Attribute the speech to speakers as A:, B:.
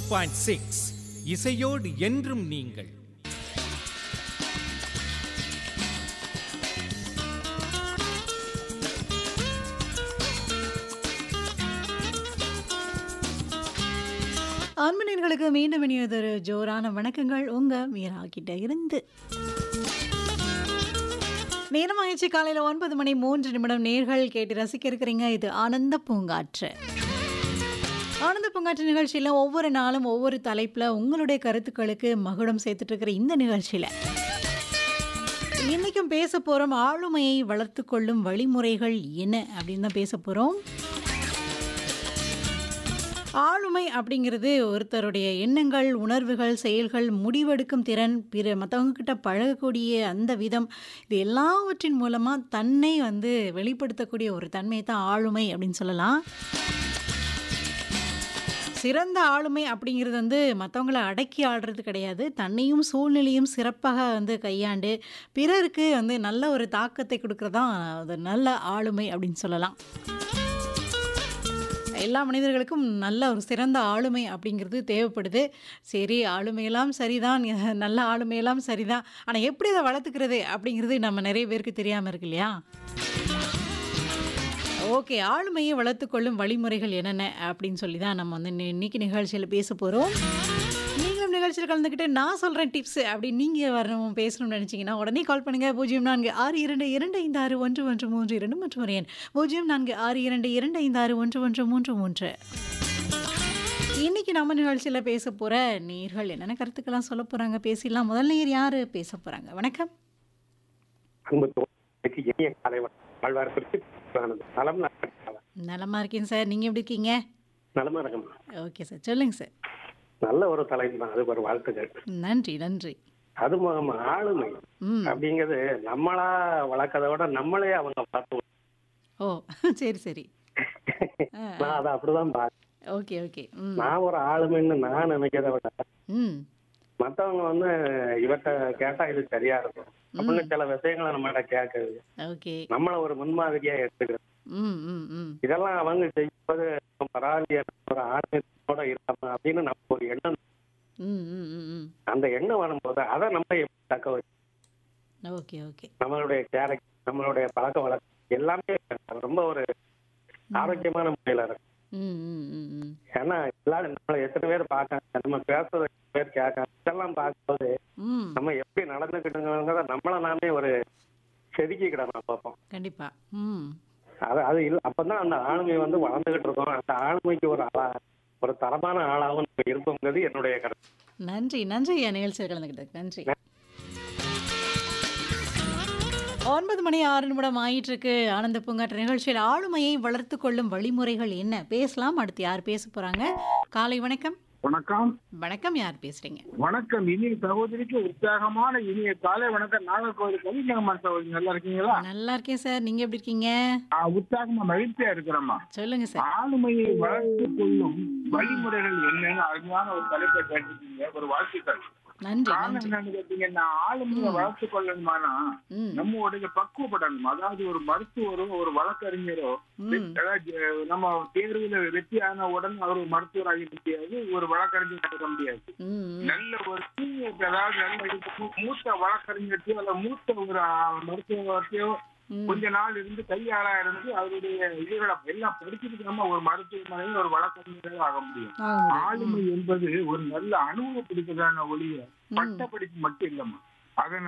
A: Point six இசையோடு என்றும் நீங்கள்
B: ஆண்மணியர்களுக்கு மீண்டும் இனியதொரு ஜோரான வணக்கங்கள் உங்க மீரா கிட்ட இருந்து நேரமாயிடுச்சு காலையில் ஒன்பது மணி மூன்று நிமிடம் நேர்கள் கேட்டு ரசிக்க இருக்கிறீங்க இது ஆனந்த பூங்காற்று ஆனந்த பூங்காற்று நிகழ்ச்சியில் ஒவ்வொரு நாளும் ஒவ்வொரு தலைப்பில் உங்களுடைய கருத்துக்களுக்கு மகுடம் சேர்த்துட்டு இருக்கிற இந்த நிகழ்ச்சியில் இன்னைக்கும் பேச போகிறோம் ஆளுமையை வளர்த்து கொள்ளும் வழிமுறைகள் என்ன அப்படின்னு தான் பேச போகிறோம் ஆளுமை அப்படிங்கிறது ஒருத்தருடைய எண்ணங்கள் உணர்வுகள் செயல்கள் முடிவெடுக்கும் திறன் பிற மற்றவங்க கிட்ட பழகக்கூடிய அந்த விதம் இது எல்லாவற்றின் மூலமாக தன்னை வந்து வெளிப்படுத்தக்கூடிய ஒரு தன்மை தான் ஆளுமை அப்படின்னு சொல்லலாம் சிறந்த ஆளுமை அப்படிங்கிறது வந்து மற்றவங்கள அடக்கி ஆடுறது கிடையாது தன்னையும் சூழ்நிலையும் சிறப்பாக வந்து கையாண்டு பிறருக்கு வந்து நல்ல ஒரு தாக்கத்தை கொடுக்கறதான் அது நல்ல ஆளுமை அப்படின்னு சொல்லலாம் எல்லா மனிதர்களுக்கும் நல்ல ஒரு சிறந்த ஆளுமை அப்படிங்கிறது தேவைப்படுது சரி ஆளுமையெல்லாம் சரிதான் நல்ல ஆளுமையெல்லாம் சரிதான் ஆனால் எப்படி அதை வளர்த்துக்கிறது அப்படிங்கிறது நம்ம நிறைய பேருக்கு தெரியாமல் இருக்கு இல்லையா ஓகே ஆளுமையை வளர்த்துக்கொள்ளும் வழிமுறைகள் என்னென்ன அப்படின்னு சொல்லி தான் நம்ம வந்து இன்னி- இன்னைக்கு நிகழ்ச்சியில் பேச போகிறோம் நீங்களும் நிகழ்ச்சியில் கலந்துக்கிட்டு நான் சொல்கிறேன் டிப்ஸ் அப்படி நீங்கள் வரணும் பேசணும்னு நினச்சிங்கன்னா உடனே கால் பண்ணுங்கள் பூஜ்ஜியம் நான்கு ஆறு இரண்டு இரண்டு ஐந்து ஆறு ஒன்று ஒன்று மூன்று இரண்டு மற்றும் ஒரு எண் பூஜ்ஜியம் நான்கு ஆறு இரண்டு இரண்டு ஐந்து ஆறு ஒன்று ஒன்று மூன்று மூன்று இன்னைக்கு நம்ம நிகழ்ச்சியில் பேச போகிற நேர்கள் என்னென்ன கருத்துக்கெல்லாம் சொல்ல போகிறாங்க பேசிடலாம் முதல் நேர் யார் பேச போகிறாங்க வணக்கம்
C: அன்பு தோழருக்கு இனிய காலை வணக்கம். வாழ்வார்ப்பிற்கு நலம் நலம்.
B: நலமா இருக்கேன் சார் நீங்கள் எப்படி இருக்கீங்க
C: நலமா இருக்கும்
B: ஓகே சார் சொல்லுங்கள் சார்
C: நல்ல ஒரு தலைப்பு தான் அதுக்கு ஒரு வாழ்த்துக்கள்
B: நன்றி நன்றி
C: அது மூலமா ஆளுமை
B: ம்
C: அப்படிங்கிறது நம்மளா வளர்க்கறத விட நம்மளே அவங்க பார்த்து
B: ஓ சரி சரி ஆ,
C: நான் அதை அப்படிதான் பார்க்கறேன்
B: ஓகே ஓகே ம்
C: நான் ஒரு ஆளுமைன்னு நான் நினைக்கிறத விட
B: ம்
C: மத்தவங்க வந்து இவர்கிட்ட கேட்டா இது சரியா இருக்கும் அப்படின்னு சில விஷயங்களை நம்மகிட்ட கேட்கறது
B: ஓகே
C: நம்மள ஒரு முன்மாதிரியா எடுத்துக்கிறது
B: ம் ம் ம்
C: இதெல்லாம் அவங்க செய்யும்போது பரவாயில்லைய ஒரு ஆளுமையோட இருக்காம அப்படின்னு நம்ம ஒரு எண்ணம்
B: ம் ம் ம் ம்
C: அந்த எண்ணம் வரும்போது அதை நம்ம எப்படி தக்க வச்சு
B: ஓகே ஓகே
C: நம்மளுடைய கேரக்டர் நம்மளுடைய பழக்க வழக்கம் எல்லாமே ரொம்ப ஒரு ஆரோக்கியமான முறையில இருக்கும்
B: ம் ம் ம் ம்
C: ஏன்னா எல்லாரும் நம்மளை எத்தனை பேர் பார்க்காங்க நம்ம பேசுறத எத்தனை பேர் கேட்காங்க இதெல்லாம் பார்க்கும்போது
B: ம்
C: நம்ம எப்படி நடந்துக்கிட்டுங்கிறத நம்மள நாமே ஒரு செதுக்கிக்கிடணும் பார்ப்போம்
B: கண்டிப்பா ம்
C: அது அது இல்ல அப்பதான் அந்த ஆளுமை வந்து வளர்ந்துகிட்டு இருக்கோம் அந்த ஆளுமைக்கு ஒரு ஆளா ஒரு தரமான ஆளாகவும் நம்ம இருப்போங்கிறது என்னுடைய கருத்து
B: நன்றி நன்றி என் நிகழ்ச்சியில் கலந்துக்கிட்டது நன்றி ஒன்பது மணி ஆறு நிமிடம் ஆயிட்டு இருக்கு ஆனந்த பூங்காற்று நிகழ்ச்சியில் ஆளுமையை வளர்த்து கொள்ளும் வழிமுறைகள் என்ன பேசலாம் அடுத்து யார் பேச போறாங்க காலை வணக்கம்
D: வணக்கம்
B: வணக்கம் யார் பேசுறீங்க
D: வணக்கம் இனிய சகோதரிக்கு உற்சாகமான இனிய காலை வணக்கம் நாகர்கோவில் கவிஞகமான் சகோதரி நல்லா இருக்கீங்களா
B: நல்லா இருக்கேன் சார் நீங்க எப்படி இருக்கீங்க
D: ஆ, உற்சாகமா மகிழ்ச்சியா இருக்கிறோமா
B: சொல்லுங்க சார்
D: ஆளுமையை வளர்த்து கொள்ளும் வழிமுறைகள் என்னன்னு அருமையான ஒரு தலைப்பை கேட்டிருக்கீங்க ஒரு வாழ்த்துக்கள்
B: நன்றி
D: காரணம்
B: நன்றி
D: என்னன்னு கேட்டீங்கன்னா ஆளுமையை வளர்த்து கொள்ளணுமானா
B: ம்
D: நம்மளுடைய பக்குவப்படணும் அதாவது ஒரு மருத்துவரோ ஒரு வழக்கறிஞரோ
B: ம்
D: அதாவது, நம்ம தேர்வுல வெற்றியான உடனே அவர் மருத்துவர் ஆகிட முடியாது ஒரு வழக்கறிஞர் ஆகிட முடியாது
B: ம் ம்.
D: நல்ல ஒரு சீனியர் அதாவது நல்ல இது மூத்த வழக்கறிஞர்த்தையோ அல்ல மூத்த ஒரு ஆ, மருத்துவத்தையோ
B: ம்.
D: கொஞ்ச நாள் இருந்து கையாளா இருந்து அவருடைய இதுகளை எல்லாம் படிச்சுட்டு நம்ம ஒரு மருத்துவமனையில் ஒரு வழக்கறிஞராக ஆக முடியும்
B: ஆக முடியும்.
D: ஆளுமை என்பது ஒரு நல்ல அனுபவப்படுத்ததான ஒளிய
B: ம்.
D: பட்ட படிப்பு மட்டும் இல்லம்மா அதனால